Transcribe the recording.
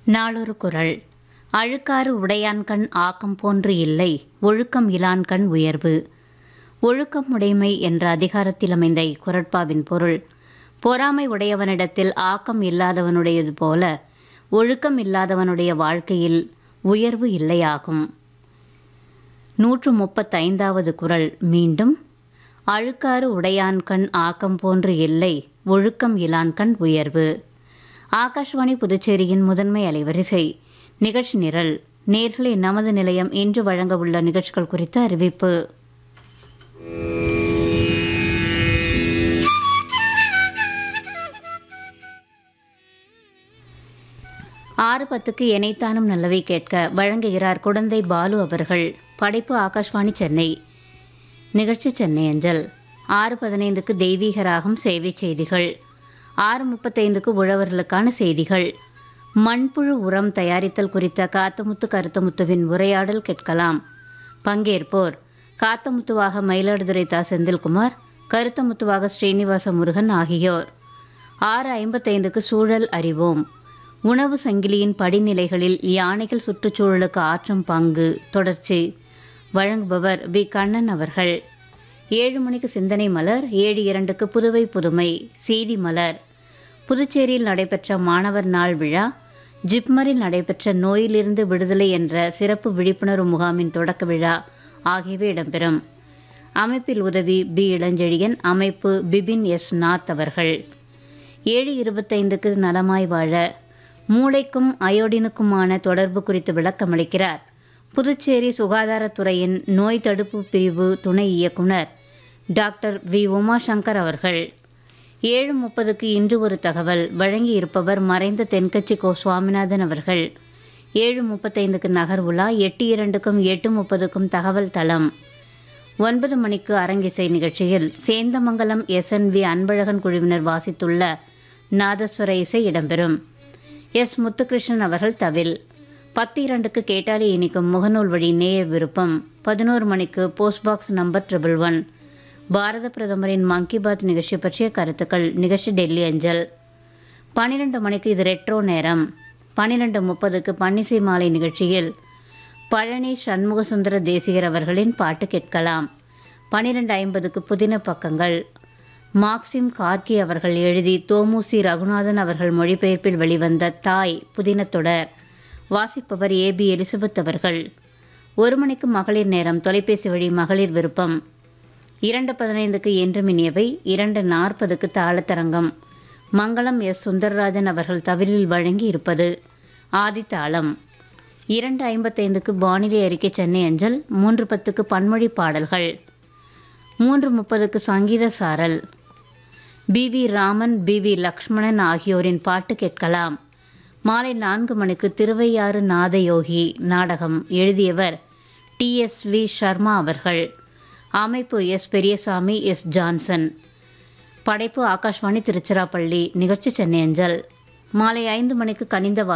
நாளொரு குறள் அழுக்காறு உடையான்கண் ஆக்கம் போன்று இல்லை ஒழுக்கம் இலான்கண் உயர்வு ஒழுக்கம் உடைமை என்ற அதிகாரத்தில் அமைந்த இக்குறட்பாவின் பொருள் பொறாமை உடையவனிடத்தில் ஆக்கம் இல்லாதவனுடையது போல ஒழுக்கம் இல்லாதவனுடைய வாழ்க்கையில் உயர்வு இல்லையாகும் நூற்று முப்பத்தைந்தாவது குறள் மீண்டும் அழுக்காறு உடையான்கண் ஆக்கம் போன்று இல்லை ஒழுக்கம் இலான்கண் உயர்வு ஆகாஷ்வாணி புதுச்சேரியின் முதன்மை அலைவரிசை நிகழ்ச்சி நிரல் நேர்களை நமது நிலையம் இன்று வழங்க உள்ள நிகழ்ச்சிகள் குறித்த அறிவிப்பு ஆறு பத்துக்கு எனைத்தானும் நல்லவை கேட்க வழங்குகிறார் குடந்தை பாலு அவர்கள் படைப்பு ஆகாஷ்வாணி சென்னை நிகழ்ச்சி சென்னை அஞ்சல் ஆறு பதினைந்துக்கு தெய்வீக ராகம் சேவை செய்திகள் ஆறு முப்பத்தைந்துக்கு உழவர்களுக்கான செய்திகள் மண்புழு உரம் தயாரித்தல் குறித்த காத்தமுத்து கருத்தமுத்துவின் உரையாடல் கேட்கலாம் பங்கேற்போர் காத்தமுத்துவாக மயிலாடுதுறை தா செந்தில்குமார் கருத்தமுத்துவாக ஸ்ரீனிவாச முருகன் ஆகியோர் ஆறு ஐம்பத்தைந்துக்கு சூழல் அறிவோம் உணவு சங்கிலியின் படிநிலைகளில் யானைகள் சுற்றுச்சூழலுக்கு ஆற்றும் பங்கு தொடர்ச்சி வழங்குபவர் வி கண்ணன் அவர்கள் ஏழு மணிக்கு சிந்தனை மலர் ஏழு இரண்டுக்கு புதுவை புதுமை செய்தி மலர் புதுச்சேரியில் நடைபெற்ற மாணவர் நாள் விழா ஜிப்மரில் நடைபெற்ற நோயிலிருந்து விடுதலை என்ற சிறப்பு விழிப்புணர்வு முகாமின் தொடக்க விழா ஆகியவை இடம்பெறும் அமைப்பில் உதவி பி இளஞ்செழியன் அமைப்பு பிபின் எஸ் நாத் அவர்கள் ஏழு இருபத்தைந்துக்கு நலமாய் வாழ மூளைக்கும் அயோடினுக்குமான தொடர்பு குறித்து விளக்கமளிக்கிறார் புதுச்சேரி சுகாதாரத்துறையின் நோய் தடுப்பு பிரிவு துணை இயக்குனர் டாக்டர் வி உமாசங்கர் அவர்கள் ஏழு முப்பதுக்கு இன்று ஒரு தகவல் வழங்கி இருப்பவர் மறைந்த தென்கட்சி கோ சுவாமிநாதன் அவர்கள் ஏழு முப்பத்தைந்துக்கு நகர் உலா எட்டு இரண்டுக்கும் எட்டு முப்பதுக்கும் தகவல் தளம் ஒன்பது மணிக்கு அரங்கிசை நிகழ்ச்சியில் சேந்தமங்கலம் எஸ்என்வி அன்பழகன் குழுவினர் வாசித்துள்ள நாதஸ்வர இசை இடம்பெறும் எஸ் முத்துகிருஷ்ணன் அவர்கள் தவில் பத்து இரண்டுக்கு கேட்டாலே இனிக்கும் முகநூல் வழி நேயர் விருப்பம் பதினோரு மணிக்கு post box number triple one பாரத பிரதமரின் மன் கி பாத் நிகழ்ச்சி பற்றிய கருத்துக்கள் நிகழ்ச்சி டெல்லி அஞ்சல் பன்னிரெண்டு மணிக்கு இது ரெட்ரோ நேரம் பன்னிரெண்டு முப்பதுக்கு பன்னிசை மாலை நிகழ்ச்சியில் பழனி சண்முக சுந்தர தேசிகர் அவர்களின் பாட்டு கேட்கலாம் பன்னிரெண்டு ஐம்பதுக்கு புதின பக்கங்கள் மார்க்சிம் கார்கி அவர்கள் எழுதி தோமுசி ரகுநாதன் அவர்கள் மொழிபெயர்ப்பில் வெளிவந்த தாய் புதினத்தொடர் வாசிப்பவர் ஏபி எலிசபெத் அவர்கள் ஒரு மணிக்கு மகளிர் நேரம் தொலைபேசி வழி மகளிர் விருப்பம் இரண்டு பதினைந்துக்கு என்றும் இனியவை இரண்டு நாற்பதுக்கு தாளத்தரங்கம் மங்களம் எஸ் சுந்தரராஜன் அவர்கள் தவிலில் வழங்கி இருப்பது ஆதித்தாளம் இரண்டு ஐம்பத்தைந்துக்கு வானிலை அறிக்கை சென்னை அஞ்சல் மூன்று பத்துக்கு பன்மொழி பாடல்கள் மூன்று முப்பதுக்கு சங்கீத சாரல் P V Raman P V Lakshmanan ஆகியோரின் பாட்டு கேட்கலாம் மாலை நான்கு மணிக்கு திருவையாறு நாதயோகி நாடகம் எழுதியவர் டி எஸ் வி சர்மா அவர்கள் அமைப்பு எஸ் பெரியசாமி எஸ் ஜான்சன் படைப்பு ஆகாஷ்வாணி திருச்சிராப்பள்ளி நிகழ்ச்சி சென்னை அஞ்சல் மாலை ஐந்து மணிக்கு கனிந்த